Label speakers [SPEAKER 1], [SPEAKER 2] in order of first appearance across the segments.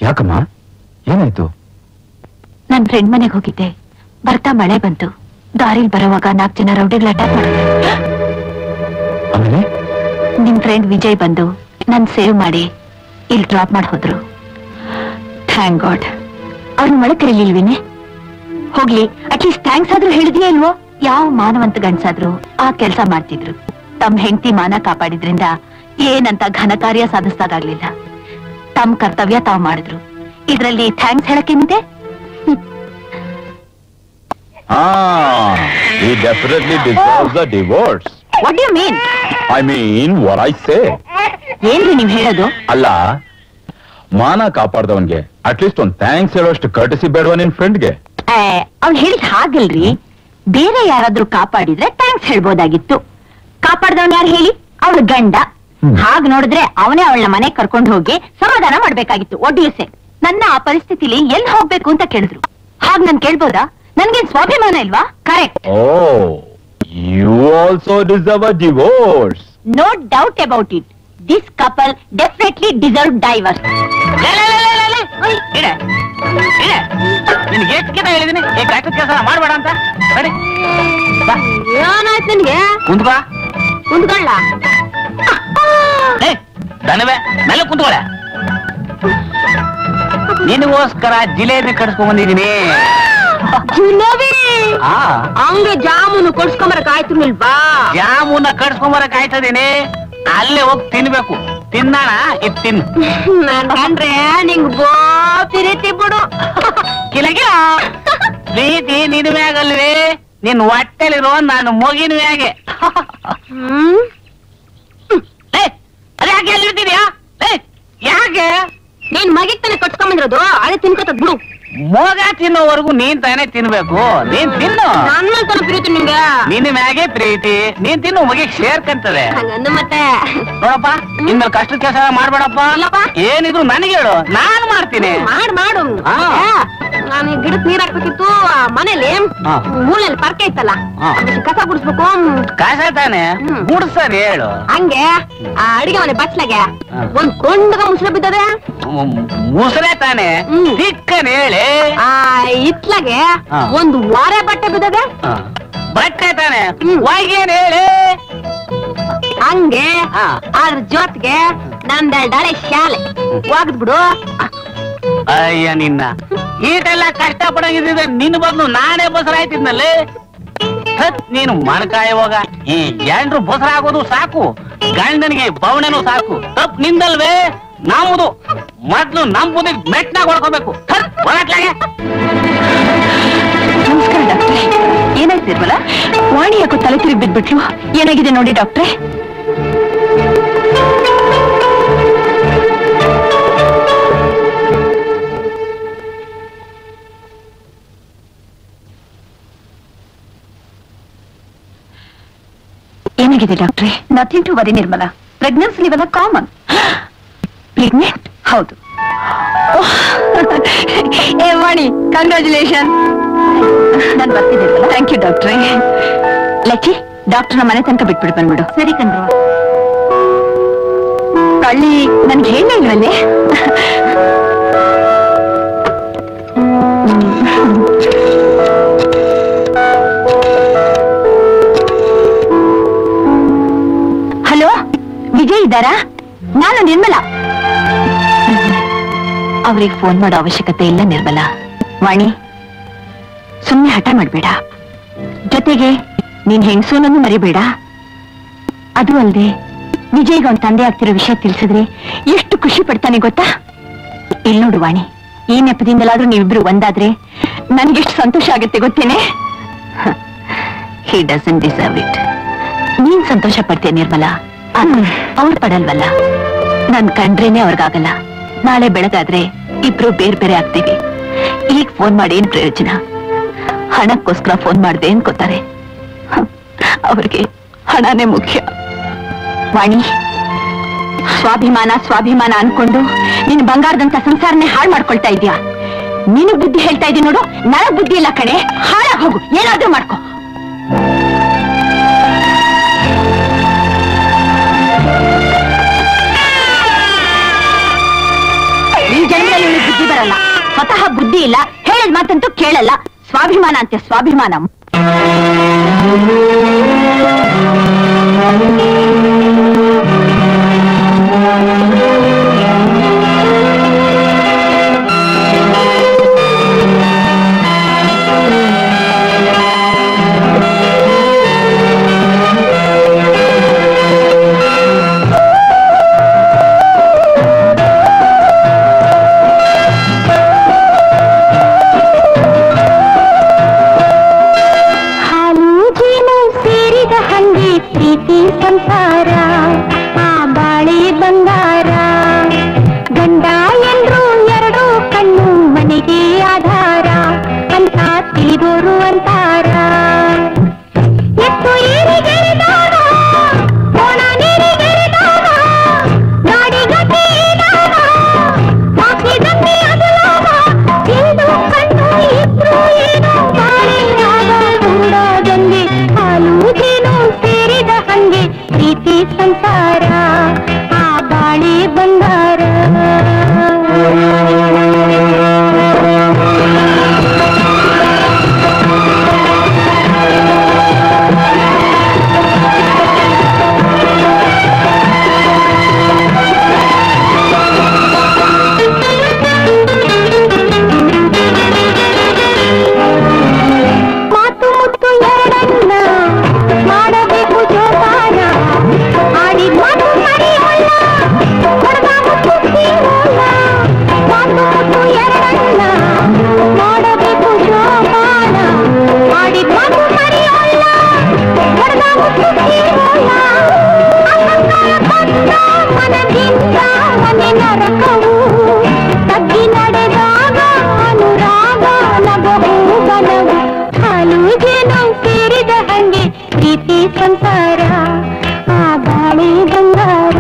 [SPEAKER 1] ಯಾಕಮ್ಮ ಏನಾಯ್ತು
[SPEAKER 2] ನನ್ ಫ್ರೆಂಡ್ ಮನೆಗೆ ಹೋಗಿದ್ದೆ ಬರ್ತಾ ಮಳೆ ಬಂತು ದಾರಿಲ್ ಬರೋವಾಗ ನಾಲ್ಕು ಜನ ರೌಡಿಗಳು ಅಟ್ಯಾಕ್ ಮಾಡಿದ್ರು
[SPEAKER 1] ಆಮೇಲೆ
[SPEAKER 2] ನಿಮ್ ಫ್ರೆಂಡ್ ವಿಜಯ್ ಬಂದು ನನ್ ಸೇವ್ ಮಾಡಿ ಇಲ್ಲಿ ಡ್ರಾಪ್ ಮಾಡಿ ಹೋದ್ರು ಥ್ಯಾಂಕ್ ಗಾಡ್ ಅವ್ರನ್ನ ಮಳೆ ಕರೀಲಿಲ್ವೇನೆ ಹೋಗ್ಲಿ ಅಟ್ಲೀಸ್ಟ್ ಥ್ಯಾಂಕ್ಸ್ ಆದ್ರೂ ಹೇಳಿದ್ಯಾ ಇಲ್ವೋ ಯಾವ ಮಾನವಂತ ಗಂಡ್ಸಾದ್ರು ಆ ಕೆಲಸ ಮಾಡ್ತಿದ್ರು ತಮ್ಮ ಹೆಂಡತಿ ಮಾನ ಕಾಪಾಡಿದ್ರಿಂದ ಏನಂತ ಘನ ಕಾರ್ಯ ಸಾಧಿಸ್ದಾಗ್ಲಿಲ್ಲ ತಮ್ಮ ಕರ್ತವ್ಯ ತಾವ್ ಮಾಡಿದ್ರು ಇದ್ರಲ್ಲಿ ಥ್ಯಾಂಕ್ಸ್ ಹೇಳಕ್ಕೇನಿದೆ
[SPEAKER 1] ಹಾ ಈ definitely deserve the divorce
[SPEAKER 2] what you mean
[SPEAKER 1] I mean were I say
[SPEAKER 2] ಏನ್ರಿ ನೀವ್ ಹೇಳೋದು
[SPEAKER 1] ಅಲ್ಲ ಮಾನ ಕಾಪಾಡ್ದವನ್ಗೆ ಅಟ್ಲೀಸ್ಟ್ ಒಂದ್ ಥ್ಯಾಂಕ್ಸ್ ಹೇಳೋಷ್ಟು ಕರ್ಟಿಸಿ ಬೇಡವಾ ನಿನ್ ಫ್ರೆಂಡ್ಗೆ
[SPEAKER 2] ಅವ್ಳು ಹೇಳಿದ್ ಹಾಗಿಲ್ರಿ ಬೇರೆ ಯಾರಾದ್ರೂ ಕಾಪಾಡಿದ್ರೆ ಥ್ಯಾಂಕ್ಸ್ ಹೇಳ್ಬೋದಾಗಿತ್ತು ಕಾಪಾಡ್ದವ್ನ್ ಯಾರು ಹೇಳಿ ಅವಳ ಗಂಡ
[SPEAKER 1] ಹ್ಮ್.
[SPEAKER 2] ಹಾಗ್ ನೋಡಿದ್ರೆ ಅವನೇ ಅವಳನ್ನ ಮನೆಗ್ ಕರ್ಕೊಂಡು ಹೋಗಿ ಸಮಾಧಾನ ಮಾಡ್ಬೇಕಾಗಿತ್ತು ಒಡ್ಡಿಯಸೆ ನನ್ನ ಆ ಪರಿಸ್ಥಿತಿಲಿ ಎಲ್ಲಿ ಹೋಗ್ಬೇಕು ಅಂತ ಕೇಳಿದ್ರು ಹಾಗ್ ನಾನ್ ಕೇಳ್ಬೋದಾ ನನ್ಗೇನ್ ಸ್ವಾಭಿಮಾನ ಇಲ್ವಾ correct
[SPEAKER 1] oh you also deserve a divorce
[SPEAKER 2] no doubt about it this couple definitely deserve divorce
[SPEAKER 3] ನಿನ್ಗೆ ಎಷ್ಟು ಕಿತ ಹೇಳಿದೀನಿ ಈ ಕಾಯ್ತದ ಕೆಲಸ ಮಾಡ್ಬೇಡ ಅಂತ ಸರಿ
[SPEAKER 2] ಏನಾಯ್ತು ನಿನ್ಗೆ
[SPEAKER 3] ಕುಂತ್ಕೋ
[SPEAKER 2] ಕುಂತ್ಕೊಳ್ಳ
[SPEAKER 3] ಏ ದನವೆ ಮೇಲೆ ಕುಂತ್ಕೊಳೆ ನಿನಗೋಸ್ಕರ ಜಿಲೇಬಿ ಕಟ್ಸ್ಕೊಂಡ್ ಬಂದಿದೀನಿ
[SPEAKER 2] ಜಿಲೇಬಿ
[SPEAKER 3] ಆ
[SPEAKER 2] ಹಂಗೆ ಜಾಮೂನು ಕೊಡ್ಸ್ಕೊಂಬರಕ್ ಆಯ್ತು ನಿಲ್ವಾ
[SPEAKER 3] ಜಾಮೂನ ಕಟ್ಸ್ಕೊಂಬರಕ್ ಆಯ್ತದೀನಿ ಅಲ್ಲೇ ಹೋಗಿ ತಿನ್ಬೇಕು ತಿನ್ನಣ ಇದ್ ತಿನ್
[SPEAKER 2] ನಾನ್ ಕಂಡ್ರೆ ನಿಂಗ್ ಬೋ ಪ್ರೀತಿ ಬಿಡು
[SPEAKER 3] ಕಿಲಕಿಲ ಪ್ರೀತಿ ನಿನ್ ಮ್ಯಾಗಲ್ವೇ ನಿನ್ ಹೊಟ್ಟೆಲಿರೋ ನಾನು ಮೊಗಿನ ಮ್ಯಾಗೆ
[SPEAKER 2] ಹ್ಮ್
[SPEAKER 3] ಏ, ಅದ್ ಯಾಕೆ ಎಲ್ಲಿರ್ತೀದ್ಯಾ ಏ, ಯಾಕೆ
[SPEAKER 2] ನೀನ್ ಮಗಿಗ್ ತಾನೆ ಕಟ್ಸ್ಕೊಂಬಂದಿರೋದು ಅದೇ ತಿನ್ಕೋತದ್ ಬಿಡು
[SPEAKER 3] ಮೋಗ ತಿನ್ನೋವರೆಗೂ ನೀನ್ ತಾನೇ ತಿನ್ಬೇಕು ನೀನ್ ತಿನ್ನು
[SPEAKER 2] ನನ್ನ ತಾನೆ ಪ್ರೀತಿ ನಿಂಗೆ
[SPEAKER 3] ನಿನ್ನ ಮ್ಯಾಗೆ ಪ್ರೀತಿ ನೀನ್ ತಿನ್ನು ಮಗಿಗ್ ಸೇರ್ಕಂತದೆ
[SPEAKER 2] ಹಂಗಂದು ಮತ್ತೆ
[SPEAKER 3] ನೋಡಪ್ಪ ಇನ್ಮೇಲೆ ಕಷ್ಟದ ಕೆಲಸ ಮಾಡ್ಬೇಡಪ್ಪ
[SPEAKER 2] ಇಲ್ಲಪ್ಪ.
[SPEAKER 3] ಏನಿದ್ರು ನನಗೆ ಹೇಳು ನಾನ್ ಮಾಡ್ತೀನಿ
[SPEAKER 2] ಮಾಡ್ ಮಾಡು
[SPEAKER 3] ಹಾ.
[SPEAKER 2] ನಾನು ಗಿಡಕ್ ನೀರ್ ಹಾಕ್ಬೇಕಿತ್ತು ಆ ಮನೇಲಿ
[SPEAKER 3] ಹಾ.
[SPEAKER 2] ಮೂಲೆಯಲ್ಲಿ ಪರ್ಕೆ ಇತ್ತಲ್ಲ
[SPEAKER 3] ಹಾ.
[SPEAKER 2] ಅದಕ್ಕೆ ಕಸ ಗುಡಿಸ್ಬೇಕು
[SPEAKER 3] ಕಾಸ ತಾನೆ
[SPEAKER 2] ಹ್ಮ್.
[SPEAKER 3] ಗುಡ್ಸರ್ ಹೇಳು
[SPEAKER 2] ಹಂಗೆ ಆ ಅಡಿಗೆ ಮನೆ ಬಚ್ಲಾಗೆ
[SPEAKER 3] ಹಾ.
[SPEAKER 2] ಒಂದ್ ಕೊಂಡಗ ಮುಸ್ರ ಬಿದ್ದದೆ
[SPEAKER 3] ಮುಸರೆ ತಾನೆ
[SPEAKER 2] ಹ್ಮ್.
[SPEAKER 3] ತಿಕ್ಕನ್ ಹೇಳಿ
[SPEAKER 2] ಆ ಇತ್ಲಾಗೆ
[SPEAKER 3] ಹಾ.
[SPEAKER 2] ಒಂದು ವಾರೆ ಬಟ್ಟೆ ಬಿದ್ದದೆ
[SPEAKER 3] ಹಾ. ಬಟ್ಟೆ ತಾನೆ
[SPEAKER 2] ಹ್ಮ್.
[SPEAKER 3] ಒಯ್ಗೇನ್ ಹೇಳಿ
[SPEAKER 2] ಹಂಗೆ
[SPEAKER 3] ಹಾ.
[SPEAKER 2] ಅದ್ರ ಜೊತೆಗೆ ನಂದೆರಡಳೆ ಶಾಲೆ ಹೋಗದ್ ಬಿಡು
[SPEAKER 3] ಅಯ್ಯ ನಿನ್ನ ಈಟೆಲ್ಲ ಕಷ್ಟ ಪಡಂಗಿದ್ರೆ ನಿನ್ನ ಬದಲು ನಾನೇ ಬಸರಾಯ್ತಿದ್ನಲ್ಲಿ ಹತ್ ನೀನು ಮನಕಾಯ ಹೋಗ ಈ ಎಂಡ್ರು ಬಸರಾಗೋದು ಸಾಕು ಗಂಡನಿಗೆ ಬವಣೆನೂ ಸಾಕು ತಪ್ಪು ನಿಂದಲ್ವೇ ನಮ್ಮದು ಮೊದ್ಲು ನಮ್ ಬುದ್ಧಿಗೆ ಮೆಟ್ನಾಗ ಹೊಡ್ಕೋಬೇಕು ಹತ್ ಒಳಟ್ಲಾಗೆ
[SPEAKER 2] ನಮಸ್ಕಾರ ಡಾಕ್ಟ್ರೆ ಏನಾಯ್ತು ನಿರ್ಮಲ ವಾಣಿ ಯಾಕೋ ತಲೆ ತಿರುಗಿ ಬಿದ್ಬಿಟ್ಲು ಏನಾಗಿದೆ ನೋಡಿ ಡಾಕ್ಟ್ರೆ ಏನಾಗಿದೆ ಡಾಕ್ಟ್ರೆ nothing to worry Nirmala pregnancy ಇವೆಲ್ಲ ಕಾಮನ್ ಪ್ರೆಗ್ನೆಂಟ್ ಹೌದು ಏ ವಾಣಿ ಕಂಗ್ರ್ಯಾಚುಲೇಷನ್ ನಾನು ಬರ್ತಿದ್ದೆ ಥ್ಯಾಂಕ್ ಯು ಡಾಕ್ಟ್ರೆ ಲಕ್ಕಿ ಡಾಕ್ಟರ್ನ ಮನೆ ತನಕ ಬಿಟ್ಬಿಟ್ಟು ಬಂದ್ಬಿಡು ಸರಿ ಕಣ್ರು ಕಳ್ಳಿ ನನ್ಗೆ ಹೇಳೇ ಇಲ್ವಲ್ಲೇ ಹಲೋ ವಿಜಯ್ ಇದ್ದಾರಾ ನಾನು ನಿರ್ಮಲ ಅವ್ರಿಗೆ ಫೋನ್ ಮಾಡೋ ಅವಶ್ಯಕತೆ ಇಲ್ಲ ನಿರ್ಮಲ ವಾಣಿ ಸುಮ್ಮನೆ ಹಠ ಮಾಡ್ಬೇಡ ಜೊತೆಗೆ ನೀನ್ ಹೆಂಗಸೂನನ್ನು ಮರಿಬೇಡ ಅದು ಅಲ್ಲದೆ ವಿಜಯ್ಗೆ ಅವ್ನ ತಂದೆ ಆಗ್ತಿರೋ ವಿಷಯ ತಿಳಿಸಿದ್ರೆ ಎಷ್ಟು ಖುಷಿ ಪಡ್ತಾನೆ ಗೊತ್ತಾ ಇಲ್ಲಿ ನೋಡು ವಾಣಿ ಈ ನೆಪದಿಂದಲಾದ್ರೂ ನೀವಿಬ್ರು ಒಂದಾದ್ರೆ ನನ್ಗೆಷ್ಟು ಸಂತೋಷ ಆಗುತ್ತೆ ಗೊತ್ತೇನೆ ಹಿ ಡಸನ್ ಡಿಸರ್ವ್ ಇಟ್ ನೀನ್ ಸಂತೋಷ ಪಡ್ತೀಯ ನಿರ್ಮಲ ಅವ್ರು ಪಡಲ್ವಲ್ಲ ನನ್ ಕಂಡ್ರೇನೆ ಅವ್ರಿಗಾಗಲ್ಲ ನಾಳೆ ಬೆಳಗಾದ್ರೆ ಇಬ್ರು ಬೇರೆ ಬೇರೆ ಆಗ್ತೀವಿ ಈಗ ಫೋನ್ ಮಾಡಿ ಏನ್ ಪ್ರಯೋಜನ ಹಣಕ್ಕೋಸ್ಕರ ಫೋನ್ ಮಾಡ್ದೆ ಅನ್ಕೋತಾರೆ ಹ, ಅವ್ರಿಗೆ ಹಣನೇ ಮುಖ್ಯ ವಾಣಿ ಸ್ವಾಭಿಮಾನ ಸ್ವಾಭಿಮಾನ ಅನ್ಕೊಂಡು ನೀನು ಬಂಗಾರದಂತ ಸಂಸಾರನೇ ಹಾಳು ಮಾಡ್ಕೊಳ್ತಾ ಇದ್ಯಾ ನೀನು ಬುದ್ಧಿ ಹೇಳ್ತಾ ಇದ್ದೀನಿ ನೋಡು ನನಗ್ ಬುದ್ಧಿ ಇಲ್ಲ ಕಣೆ ಹಾಳಾಗ್ ಹೋಗು ಏನಾದ್ರೂ ಮಾಡ್ಕೊ ಈ ಜನ್ಮದಲ್ಲಿ ಇವಳಿಗೆ ಬುದ್ಧಿ ಬರಲ್ಲ ಸ್ವತಃ ಬುದ್ಧಿ ಇಲ್ಲ ಹೇಳಿದ ಮಾತಂತೂ ಕೇಳಲ್ಲ ಸ್ವಾಭಿಮಾನ ಅಂತೆ ಸ್ವಾಭಿಮಾನ
[SPEAKER 4] ಹಾಲು ಜೇನು ಸೇರಿದ ಹಂಗೆ ಪ್ರೀತಿ ಸಂಸಾರ ಆ ಬಾಳೆ ಬಂಗಾರ ಗಂಡ ಎಲ್ರು ಎರಡು ಕಣ್ಣು ಮನೆಗೆ ಆಧಾರ ಅಂತ ತಿಳಿದೋರು ಅಂತಾರ ಎತ್ತು ಏರಿಗೆರೆದಾಗ, ಕೋಣ ನೀರಿಗೆರೆದಾಗ, ನಾಡಿಗತಿದಾಗ, ಹಾಕಿದಂತೆ ಅದು ಲಾಭ. ಎಂದು ಕಣ್ಣು ಇದ್ರು ಏನೋ ಬಾಳೆಯಾಗ ಕೂಡದಂಗೆ ಹಾಲು ಜೇನು ಸೇರಿದ ಹಂಗೆ ಪ್ರೀತಿ ಸಂಸಾರ ಆ ಬಾಳೆ ಬಂಗಾರ ಮಾತು ಮುತ್ತು ಎರಡನ್ನ ಮಾಡಬೇಕು ಜೋಪಾನ ಆಡಿದ ಮಾತು ಮರೆಯೋಲ್ಲ ಹೊಡೆದ ಮುತ್ತು ತೀರೋಲ್ಲ ಮಾತು ಮುತ್ತು ಎರಡನ್ನ ಮಾಡಬೇಕು ಜೋಪಾನ ಆಡಿದ ಮಾತು ಮರೆಯೋಲ್ಲ ಹೊಡೆದ ಮುತ್ತು ತೀರೋಲ್ಲ ಅಹಂಕಾರ ಬಂದ ಮನದಿಂದ ಮನೆ ನರಕವು ತಗ್ಗಿ ನಡೆದಾಗ ಅನುರಾಗ ನಗವು ಬಲವು ಹಾಲು ಜೇನು ಸೇರಿದ ಹಂಗೆ ಪ್ರೀತಿ ಸಂಸಾರ ಆ ಬಾಳೆ ಬಂಗಾರ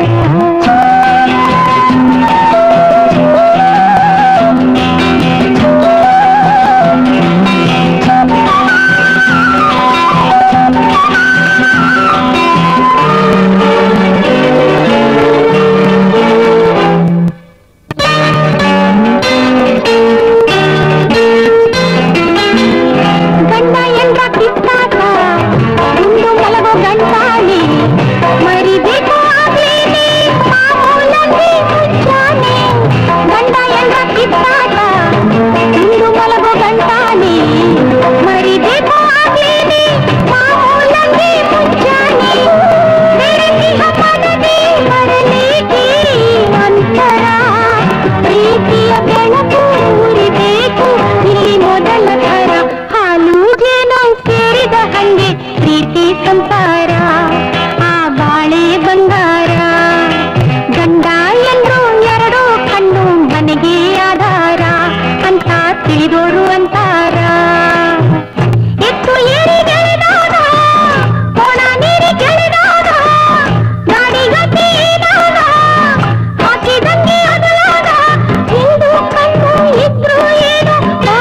[SPEAKER 4] ಗಂಡ ಎಂದ್ರ ಕಿತ್ತಾಟ ಉಂಡು ಮಲಗೋ ಗಂಟಾಳಿ ಮರಿಬೇಕು ಆಗ್ಲೇನೆ ಮಾಮೂಲಲ್ಲಿ ಮುಂಜಾನೆ ಗಂಡ ಎಂದ್ರ ಕಿತ್ತಾಟ ಉಂಡು ಮಲಗೋ ಗಂಟಾಳಿ ಮರಿಬೇಕು ಆಗ್ಲೇನೆ ಮಾಮೂಲಲ್ಲಿ ಮುಂಜಾನೆ ಬೆಳಕಿನ ಮನದಿ ಮರಲೇಕೆ ಅಂತರ ಪ್ರೀತಿಯ ಬೆಳಕು ಉರಿಬೇಕು ಇಲ್ಲಿ ಮೊದಲ ಥರ ಹಾಲು ಜೇನು ಸೇರಿದ ಹಂಗೆ ಪ್ರೀತಿ ಸಂಸಾರ ಆ ಬಾಳೆ ಬಂಗಾರ ಗಂಡ ಎಲ್ರು ಎರಡು ಕಣ್ಣು ಮನೆಗೆ ಆಧಾರ ಅಂತ ತಿಳಿದೋರು ಅಂತಾರ ಎತ್ತು ಏರಿಗೆಳೆದಾಗ ಕೋಣ ನೀರಿಗೆಳೆದಾಗ ಗಾಡಿಗತಿ ಏನಾದ ಹಾಕಿದಂಗೆ ಅದಲಾದ ಹಿಂದು ಕಣ್ಣು ಇದ್ರು ಏನು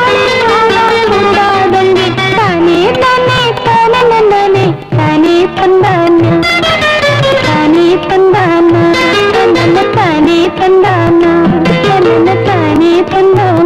[SPEAKER 4] ಬಾಳೆದಂಗೆ ತಾನೇ ತಾನೇ ತಾನೇ ತಾನೇ ತಂದಾನ ತಾನೇ ತಂದಾನ ನನ್ನ ತಾನೇ ತಂದಾನ ನನ್ನ ತಾನೇ ತಂದಾನ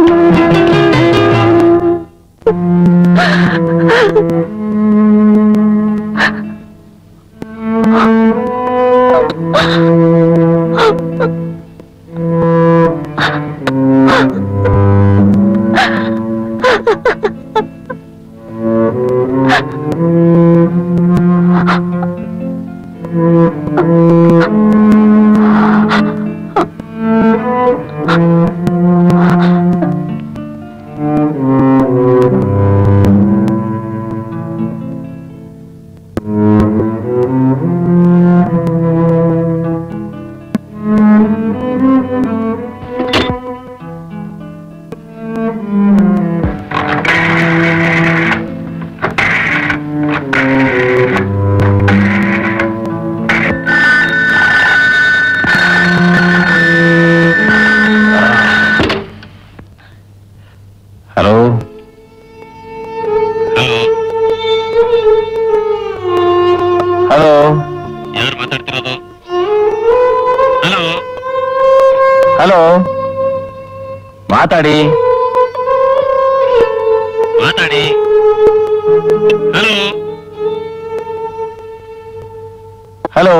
[SPEAKER 1] ಮಾತಾಡಿ ಮಾತಾಡಿ ಹಲೋ ಹಲೋ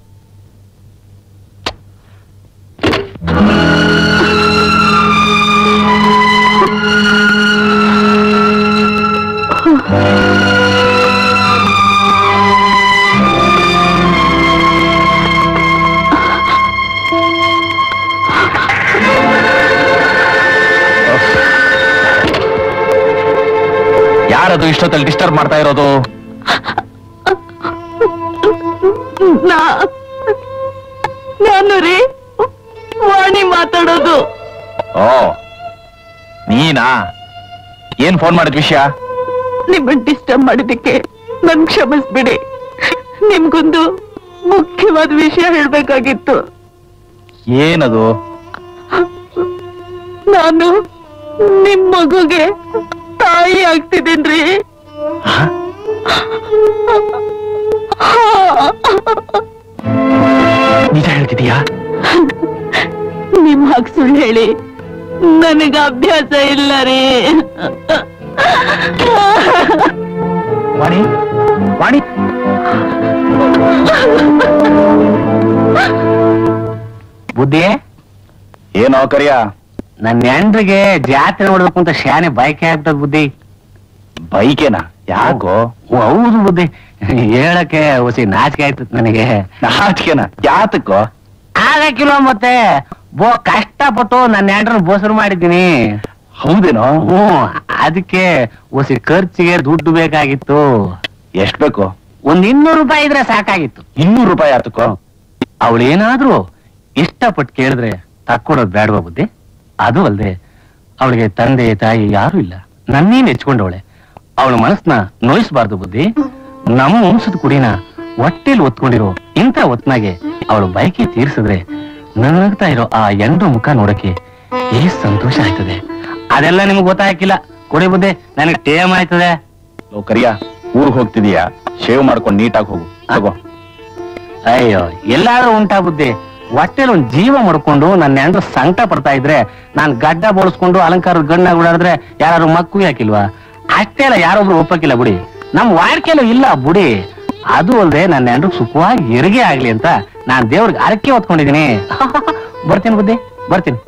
[SPEAKER 1] ಯಾರದು ಇಷ್ಟೊತ್ತಲ್ಲಿ ಡಿಸ್ಟರ್ಬ್ ಮಾಡ್ತಾ ಇರೋದು
[SPEAKER 2] ನಾ- ನಾನು ರೀ ವಾಣಿ ಮಾತಾಡೋದು
[SPEAKER 1] ಓ ನೀನಾ ಏನ್ ಫೋನ್ ಮಾಡಿದ ವಿಷಯ
[SPEAKER 2] ನಿಮ್ಮನ್ನ ಡಿಸ್ಟರ್ಬ್ ಮಾಡಿದ್ದಕ್ಕೆ ನನ್ ಕ್ಷಮಿಸ್ಬಿಡಿ ನಿಮ್ಗೊಂದು ಮುಖ್ಯವಾದ ವಿಷಯ ಹೇಳ್ಬೇಕಾಗಿತ್ತು
[SPEAKER 1] ಏನದು
[SPEAKER 2] ನಾನು ನಿಮ್ ಮಗುಗೆ ತಾಯಿ ಆಗ್ತಿದ್ದೀನ್ರಿ
[SPEAKER 1] ನಿಜ ಹೇಳ್ತಿದೀಯಾ
[SPEAKER 2] ನಿಮ್ ಹಾಗೆ ಸುಳ್ಳು ಹೇಳಿ ನನಗ ಅಭ್ಯಾಸ ಇಲ್ಲ ರೀ
[SPEAKER 1] ವಾಣಿ ವಾಣಿ
[SPEAKER 3] ಬುದ್ಧಿ
[SPEAKER 1] ಏನೋ ಕರಿಯ
[SPEAKER 3] ನನ್ನ ಹೆಂಡ್ರಿಗೆ ಜಾತ್ರೆ ನೋಡ್ಬೇಕು ಅಂತ ಶಾನೆ ಬೈಕ್ ಆಗ್ತದ ಬುದ್ಧಿ
[SPEAKER 1] ಬೈಕೇನಾ ಯಾಕೋ
[SPEAKER 3] ಓ, ಹೌದು ಬುದ್ಧಿ ಹೇಳಕ್ಕೆ ಹೊಸಿ ನಾಚಿಕೆ ಆಯ್ತದ ನನಗೆ
[SPEAKER 1] ನಾಚಿಕೆನಾ ಯಾತಕ್ಕೋ
[SPEAKER 3] ಆಗಕ್ಕಿಲ್ವ ಮತ್ತೆ ಬೋ ಕಷ್ಟಪಟ್ಟು ನನ್ನ ಹೆಂಡ್ರನ್ನ ಬೋಸರು ಮಾಡಿದ್ದೀನಿ
[SPEAKER 1] ಹೌದೇನೋ
[SPEAKER 3] ಹ್ಞೂ ಅದಕ್ಕೆ ಹೊಸಿ ಖರ್ಚಿಗೆ ದುಡ್ಡು ಬೇಕಾಗಿತ್ತು
[SPEAKER 1] ಎಷ್ಟ್ ಬೇಕು
[SPEAKER 3] ಒಂದ್ ಇನ್ನೂರು ರೂಪಾಯಿ ಇದ್ರೆ ಸಾಕಾಗಿತ್ತು
[SPEAKER 1] ಇನ್ನೂರು ರೂಪಾಯಿ ಯಾತಕ್ಕೋ
[SPEAKER 3] ಅವಳೇನಾದ್ರೂ ಇಷ್ಟಪಟ್ಟು ಕೇಳಿದ್ರೆ ತಕ್ಕೊಡೋದು ಬೇಡವಾ ಬುದ್ಧಿ ಅದು ಅಲ್ದೆ ಅವಳಿಗೆ ತಂದೆ ತಾಯಿ ಯಾರು ಇಲ್ಲ ನನ್ನೇ ನೆಚ್ಕೊಂಡವಳೆ ಅವಳ ಮನಸ್ನ ನೋಯಿಸಬಾರ್ದು ಬುದ್ಧಿ ನಮ್ಮ ವಂಶದ ಕುಡಿನ ಹೊಟ್ಟೆಲಿ ಒತ್ಕೊಂಡಿರೋ ಇಂಥ ಹೊತ್ನಾಗೆ ಅವಳು ಬಯಕೆ ತೀರಿಸಿದ್ರೆ ನಗ್ತಾ ಇರೋ ಆ ಎಂಡ್ರ ಮುಖ ನೋಡಕ್ಕೆ ಎಷ್ಟು ಸಂತೋಷ ಆಯ್ತದೆ ಅದೆಲ್ಲ ನಿಮ್ಗೆ ಗೊತ್ತಾಗಿಲ್ಲ ಕೊಡಿ ಬುದ್ಧಿ ನನಗೆ ಟೇಮ್ ಆಯ್ತದೆ
[SPEAKER 1] ಲೋ ಕರಿಯ ಊರ್ಗ್ ಹೋಗ್ತಿದೀಯಾ ಶೇವ್ ಮಾಡ್ಕೊಂಡು ನೀಟಾಗಿ ಹೋಗು ತಗೋ
[SPEAKER 3] ಅಯ್ಯೋ ಎಲ್ಲಾದ್ರೂ ಉಂಟಾ ಬುದ್ಧಿ ಹೊಟ್ಟೆಲ್ ಒಂದ್ ಜೀವ ಮಾಡ್ಕೊಂಡು ನನ್ನ ಹೆಂಡ್ರು ಸಂಕಟ ಪಡ್ತಾ ಇದ್ರೆ ನಾನ್ ಗಡ್ಡ ಬೋಳಿಸ್ಕೊಂಡು ಅಲಂಕಾರ ಗಣ್ಣ ಓಡಾಡಿದ್ರೆ ಯಾರು ಮಕ್ಕಳು ಯಾಕಿಲ್ವಾ ಅಷ್ಟೇ ಅಲ್ಲ ಯಾರೊಬ್ರು ಒಪ್ಪಕ್ಕಿಲ್ಲ ಬುಡಿ ನಮ್ ವಾಡಿಕೆಲ್ಲೂ ಇಲ್ಲ ಬುಡಿ ಅದು ಅಲ್ದೆ ನನ್ನ ಹೆಂಡ್ರು ಸುಖವಾಗಿ ಹೆರಿಗೆ ಆಗ್ಲಿ ಅಂತ ನಾನ್ ದೇವ್ರಿಗೆ ಅರಕೆ ಹೊತ್ಕೊಂಡಿದೀನಿ ಬರ್ತೀನಿ ಬುದ್ಧಿ ಬರ್ತೀನಿ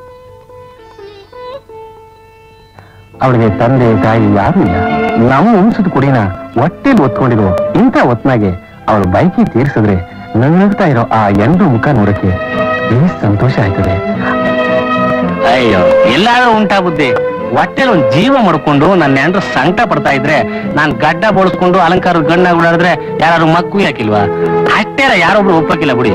[SPEAKER 3] ಅವಳಿಗೆ ತಂದೆ ತಾಯಿ ಯಾರು ಇಲ್ಲ ನಮ್ಮ ವಂಶದ ಕುಡಿನ ಹೊಟ್ಟೆಲಿ ಒತ್ಕೊಂಡಿರೋ ಇಂಥ ಹೊತ್ನಾಗೆ ಅವಳು ಬೈಕಿ ತೀರಿಸಿದ್ರೆ ನಗ್ನಗ್ತಾ ಇರೋ ಆ ಎಂಡ್ರು ಮುಖ ನೋಡಕ್ಕೆ ಎಷ್ಟು ಸಂತೋಷ ಆಯ್ತದೆ ಅಯ್ಯೋ ಎಲ್ಲಾದ್ರೂ ಉಂಟಾ ಬುದ್ಧಿ ಹೊಟ್ಟೆಲ್ ಒಂದ್ ಜೀವ ಮಾಡ್ಕೊಂಡು ನನ್ನ ಹೆಂಡ್ರು ಸಂಕಟ ಪಡ್ತಾ ಇದ್ರೆ ನಾನ್ ಗಡ್ಡ ಬೋಳಿಸ್ಕೊಂಡು ಅಲಂಕಾರ ಗಣ್ಣ ಓಡಾಡಿದ್ರೆ ಯಾರು ಮಕ್ಕಳು ಯಾಕಿಲ್ವಾ ಅಷ್ಟೇ ಅಲ್ಲ ಯಾರೊಬ್ರು ಒಪ್ಪಕ್ಕಿಲ್ಲ ಬಿಡಿ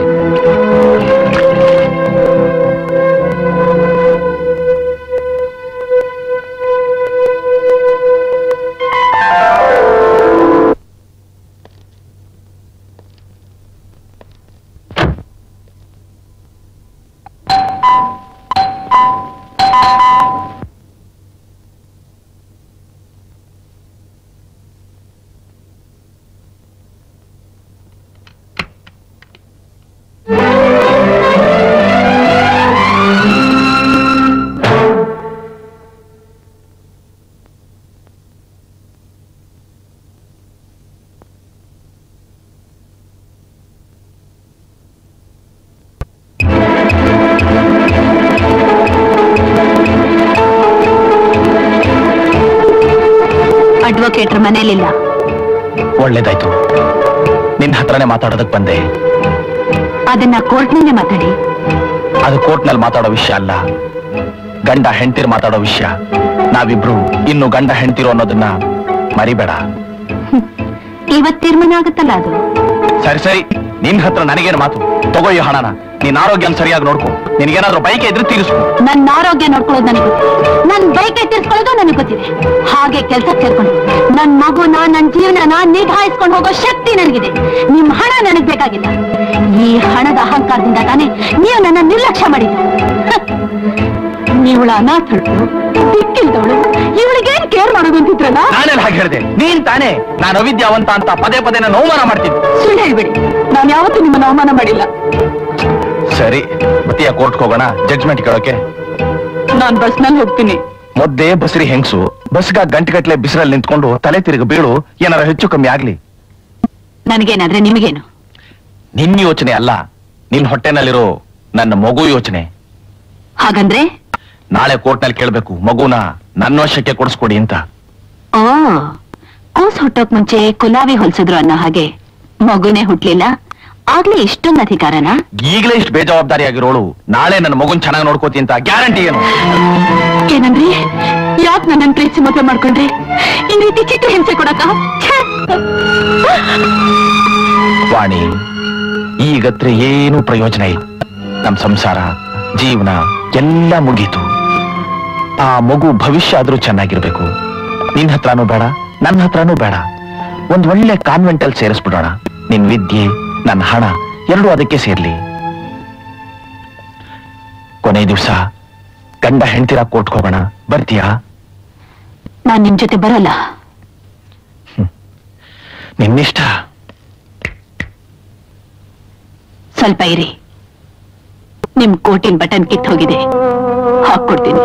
[SPEAKER 2] ಅಡ್ವೊಕೇಟ್ರ್ ಮನೇಲಿಲ್ಲ
[SPEAKER 1] ಒಳ್ಳೇದಾಯ್ತು ನಿನ್ ಹತ್ರನೇ ಮಾತಾಡೋದಕ್ ಬಂದೆ
[SPEAKER 2] ಅದನ್ನ ಕೋರ್ಟ್ನಲ್ಲೇ ಮಾತಾಡಿ
[SPEAKER 1] ಅದು ಕೋರ್ಟ್ನಲ್ಲಿ ಮಾತಾಡೋ ವಿಷಯ ಅಲ್ಲ ಗಂಡ ಹೆಂಡ್ತಿರ್ ಮಾತಾಡೋ ವಿಷಯ ನಾವಿಬ್ರು ಇನ್ನು ಗಂಡ ಹೆಂಡ್ತಿರು ಅನ್ನೋದನ್ನ ಮರಿಬೇಡ
[SPEAKER 2] ಇವತ್ ತೀರ್ಮಾನ ಆಗುತ್ತಲ್ಲ ಅದು
[SPEAKER 1] ಸರಿ ಸರಿ ನಿನ್ ಹತ್ರ ನನಗೇನು ಮಾತು ತಗೋ ಈ ಹಣನ ನಿನ್ ಆರೋಗ್ಯನ ಸರಿಯಾಗಿ ನೋಡ್ಕೊ ನಿನ್ಗೇನಾದ್ರೂ ಬೈಕ್ ಇದ್ರೆ ತೀರಿಸ್ಕೊ
[SPEAKER 2] ನನ್ನ ಆರೋಗ್ಯ ನೋಡ್ಕೊಳ್ಳೋದು ನನಗೆ ಗೊತ್ತಿದೆ ನನ್ ಬೈಕ್ ಎತ್ತಿರ್ಸ್ಕೊಳ್ಳೋದು ನನಗೆ ಗೊತ್ತಿದೆ ಹಾಗೆ ಕೆಲಸ ಸೇರ್ಕೊಂಡು ನನ್ ಮಗುನ ನನ್ ಜೀವನನ ನಿಭಾಯಿಸ್ಕೊಂಡು ಹೋಗೋ ಶಕ್ತಿ ನನಗಿದೆ ನಿಮ್ ಹಣ ನನಗ್ ಬೇಕಾಗಿಲ್ಲ ಈ ಹಣದ ಅಹಂಕಾರದಿಂದ ತಾನೇ ನೀವು ನನ್ನ ನಿರ್ಲಕ್ಷ್ಯ ಮಾಡಿದ್ದು ನೀವಳ ಅನಾಥಳು ದಿಕ್ಕಿಲ್ದವಳು ಇವಳಿಗೇನ್ ಕೇರ್ ಮಾಡೋದು ಅಂತಿದ್ರಲ್ಲ
[SPEAKER 1] ನಾನೆಲ್ಲ ಹಾಗೆ ಹೇಳಿದೆ ನೀನ್ ತಾನೇ ನಾನು ಅವಿದ್ಯಾವಂತ ಅಂತ ಪದೇ ಪದೇ ನಾನು ಅವಮಾನ ಮಾಡ್ತೀನಿ
[SPEAKER 2] ಸುಳ್ಳು ಹೇಳ್ಬೇಡಿ ನಾನು ಯಾವತ್ತೂ ನಿಮ್ಮನ್ನ ಅವಮಾನ ಮಾಡಿಲ್ಲ
[SPEAKER 1] ಸರಿ ಮತ್ತೆ ಕೋರ್ಟ್ಗೆ ಹೋಗೋಣ ಜಡ್ಜ್ಮೆಂಟ್ ಕೇಳೋಕೆ
[SPEAKER 2] ನಾನ್ ಬಸ್ನಲ್ಲಿ ಹೋಗ್ತೀನಿ
[SPEAKER 1] ಮೊದ್ದೇ ಬಸರಿ ಹೆಂಗ್ಸು ಬಸ್ಗ ಗಂಟೆಗಟ್ಲೆ ಬಿಸಿಲಲ್ಲಿ ನಿಂತ್ಕೊಂಡು ತಲೆ ತಿರುಗಿ ಬೀಳು ಏನಾರ ಹೆಚ್ಚು ಕಮ್ಮಿ ಆಗ್ಲಿ
[SPEAKER 2] ನನಗೇನಾದ್ರೆ ನಿಮಗೇನು
[SPEAKER 1] ನಿನ್ ಯೋಚನೆ ಅಲ್ಲ ನಿನ್ ಹೊಟ್ಟೆನಲ್ಲಿರೋ ನನ್ನ ಮಗು ಯೋಚನೆ
[SPEAKER 2] ಹಾಗಂದ್ರೆ
[SPEAKER 1] ನಾಳೆ ಕೋರ್ಟ್ನಲ್ಲಿ ಕೇಳ್ಬೇಕು ಮಗುನ ನನ್ನ ವಶಕ್ಕೆ ಕೊಡಿಸ್ಕೊಡಿ ಅಂತ
[SPEAKER 2] ಓ ಕೂಸ್ ಹುಟ್ಟೋಕ್ ಮುಂಚೆ ಕುಲಾವಿ ಹೊಲ್ಸಿದ್ರು ಅನ್ನೋ ಹಾಗೆ ಮಗುನೇ ಹುಟ್ಲಿಲ್ಲ ಆಗ್ಲೇ ಇಷ್ಟೊಂದು ಅಧಿಕಾರನ
[SPEAKER 1] ಈಗಲೇ ಇಷ್ಟು ಬೇಜವಾಬ್ದಾರಿ ಆಗಿರೋಳು ನಾಳೆ ನನ್ನ ಮಗುನ್ ಚೆನ್ನಾಗಿ ನೋಡ್ಕೋತಿ ಅಂತ ಗ್ಯಾರಂಟಿ ಏನು
[SPEAKER 2] ಏನಂದ್ರಿ ಯಾಕ್ ನನ್ನ ಪ್ರೀತಿ ಮದುವೆ ಮಾಡ್ಕೊಂಡ್ರಿ ಈ ರೀತಿ ಚಿಕ್ಕ ಹಿಂಸೆ ಕೊಡಕ
[SPEAKER 1] ವಾಣಿ ಈಗತ್ರ ಏನು ಪ್ರಯೋಜನ ಇಲ್ಲ ನಮ್ ಸಂಸಾರ ಜೀವನ ಎಲ್ಲ ಮುಗೀತು ಆ ಮಗು ಭವಿಷ್ಯ ಆದ್ರೂ ಚೆನ್ನಾಗಿರ್ಬೇಕು ನಿನ್ ಹತ್ರನೂ ಬೇಡ ನನ್ನ ಹತ್ರನೂ ಬೇಡ ಒಂದ್ ಒಳ್ಳೆ ಕಾನ್ವೆಂಟ್ ಅಲ್ಲಿ ಸೇರಿಸ್ಬಿಡೋಣ ನಿನ್ ವಿದ್ಯೆ ನನ್ನ ಹಣ ಎರಡೂ ಅದಕ್ಕೆ ಸೇರ್ಲಿ ಕೊನೆ ದಿವಸ ಗಂಡ ಹೆಂಡ್ತಿರ ಕೋರ್ಟ್ಗೆ ಹೋಗೋಣ ಬರ್ತೀಯಾ
[SPEAKER 2] ನಾನ್ ನಿಮ್ ಜೊತೆ ಬರಲ್ಲ
[SPEAKER 1] ನಿನ್ನಿಷ್ಟ
[SPEAKER 2] ಸ್ವಲ್ಪ ಇರಿ ನಿಮ್ ಕೋಟಿನ್ ಬಟನ್ ಕಿತ್ ಹೋಗಿದೆ ಹಾಕೊಡ್ತೀನಿ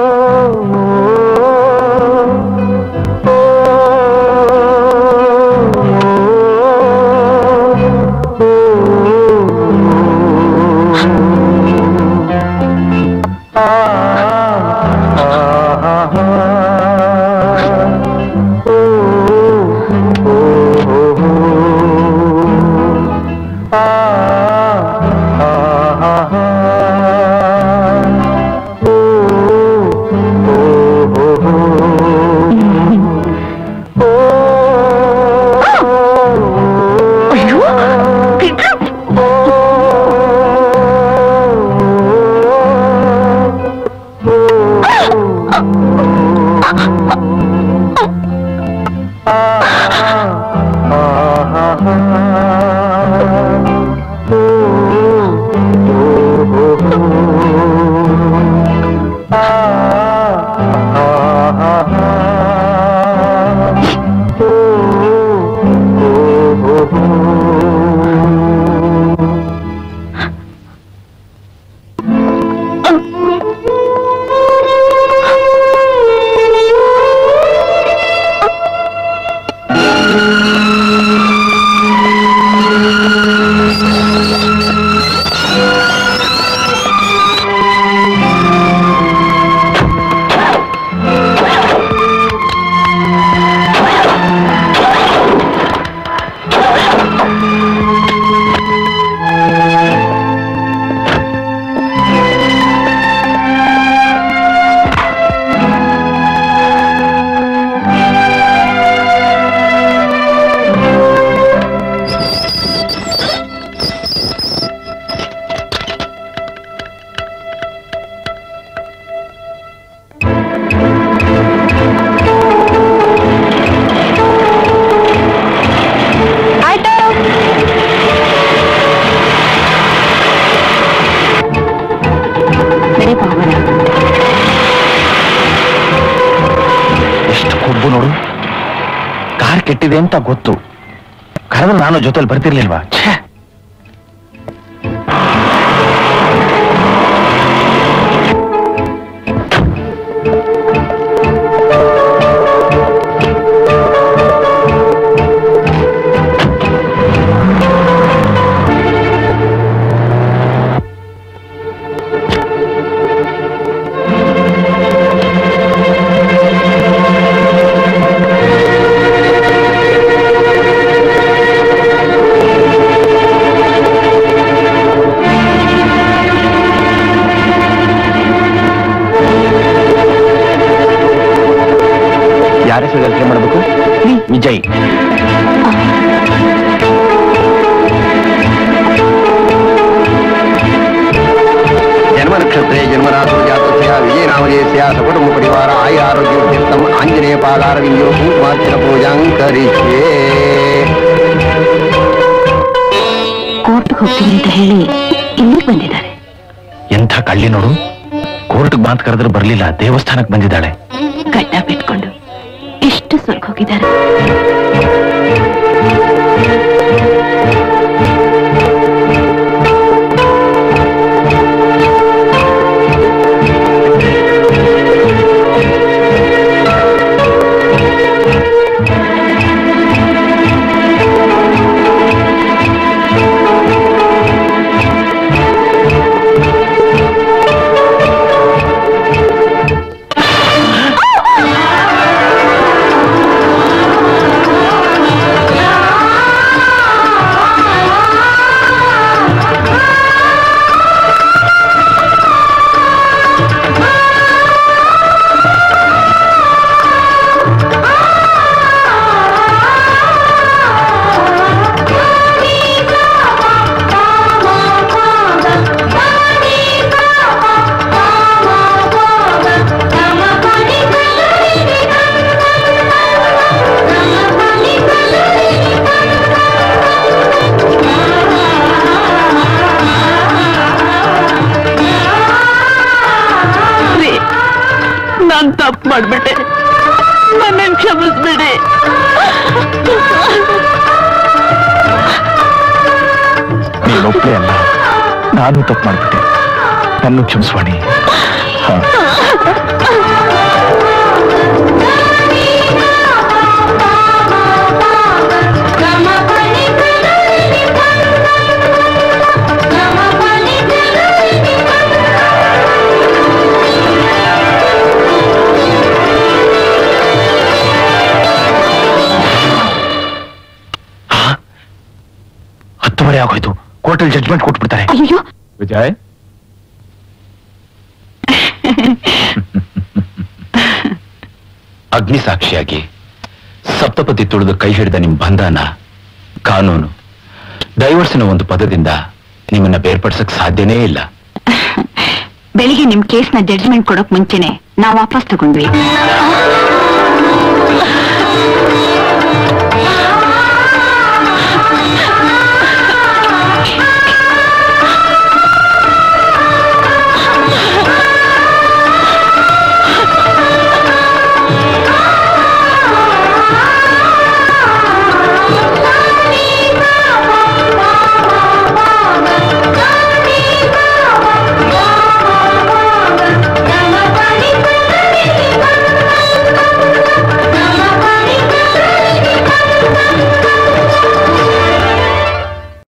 [SPEAKER 2] ಆಯ್ತು ನಡಿ ಹೋಗೋಣ
[SPEAKER 1] ಎಷ್ಟು ಕೊಬ್ಬು ನೋಡು ಕಾರ್ ಕೆಟ್ಟಿದೆ ಅಂತ ಗೊತ್ತು ಕರೆದ್ರೆ ನಾನು ಜೊತೆಲಿ ಬರ್ತಿರ್ಲಿಲ್ವಾ ಛೇ ಯಾರ ಹೆಸರು ಯೋಚನೆ ಮಾಡಬೇಕು ವಿಜಯ್
[SPEAKER 5] ಜನ್ಮ ನಕ್ಷತ್ರೇ ಜನ್ಮರಾಶು ಜಾತಸ್ಯ ವಿಜಯನಾಮಧೇಯಸ್ಯ ಸಕುಟುಂಬ ಪರಿವಾರ ಆಯ ಆರೋಗ್ಯೋತ್ಯರ್ಥಂ ಆಂಜನೇಯ ಪಾದಾರವಿಂದೋ ಕುಂಕುಮಾರ್ಚನ ಪೂಜಾಂ ಕರಿಷ್ಯೇ
[SPEAKER 2] ಕೋರ್ಟ್ಗೆ ಹೋಗ್ತೀನಿ ಅಂತ ಹೇಳಿ ಇಲ್ಲಿಗೆ ಬಂದಿದ್ದಾರೆ
[SPEAKER 1] ಎಂಥ ಕಳ್ಳಿ ನೋಡು ಕೋರ್ಟ್ಗೆ ಮಾತು ಕರೆದ್ರೆ ಬರ್ಲಿಲ್ಲ ದೇವಸ್ಥಾನಕ್ಕೆ ಬಂದಿದ್ದಾಳೆ
[SPEAKER 2] ಗಡ್ಡ ಬಿಟ್ಕೊಂಡು ಎಷ್ಟು ಸ್ವರ್ಗ ಹೋಗಿದ್ದಾರೆ ತಪ್ಪು ಮಾಡ್ಬಿಟ್ಟೆ ನನ್ನ ಕ್ಷಮಿಸ್ಬಿಡಿ
[SPEAKER 1] ನೀನೊಬ್ಬಳೇ ಅಲ್ಲ ನಾನು ತಪ್ಪು ಮಾಡ್ಬಿಟ್ಟೆ ನನ್ನ ಕ್ಷಮಿಸ್ವಾಣಿ ಹಾ ಹತ್ತುವರೆ ಆಗೋಯ್ತು ಕೋರ್ಟಲ್ ಜಡ್ಜ್ಮೆಂಟ್ ಕೊಟ್ಬಿಡ್ತಾರೆ
[SPEAKER 2] ಅಯ್ಯೋ
[SPEAKER 1] ವಿಜಯ್
[SPEAKER 6] ಅಗ್ನಿ ಸಾಕ್ಷಿಯಾಗಿ ಸಪ್ತಪತಿ ತುಳಿದು ಕೈ ಹಿಡಿದ ನಿಮ್ ಬಂಧನ ಕಾನೂನು ಡೈವರ್ಸಿನ ಒಂದು ಪದದಿಂದ ನಿಮ್ಮನ್ನ ಬೇರ್ಪಡಿಸಕ್ ಸಾಧ್ಯನೇ ಇಲ್ಲ
[SPEAKER 2] ಬೆಳಿಗ್ಗೆ ನಿಮ್ ಕೇಸ್ನ ಜಡ್ಜ್ಮೆಂಟ್ ಕೊಡೋಕ್ ಮುಂಚೆನೆ ನಾವು ವಾಪಸ್ ತಗೊಂಡ್ವಿ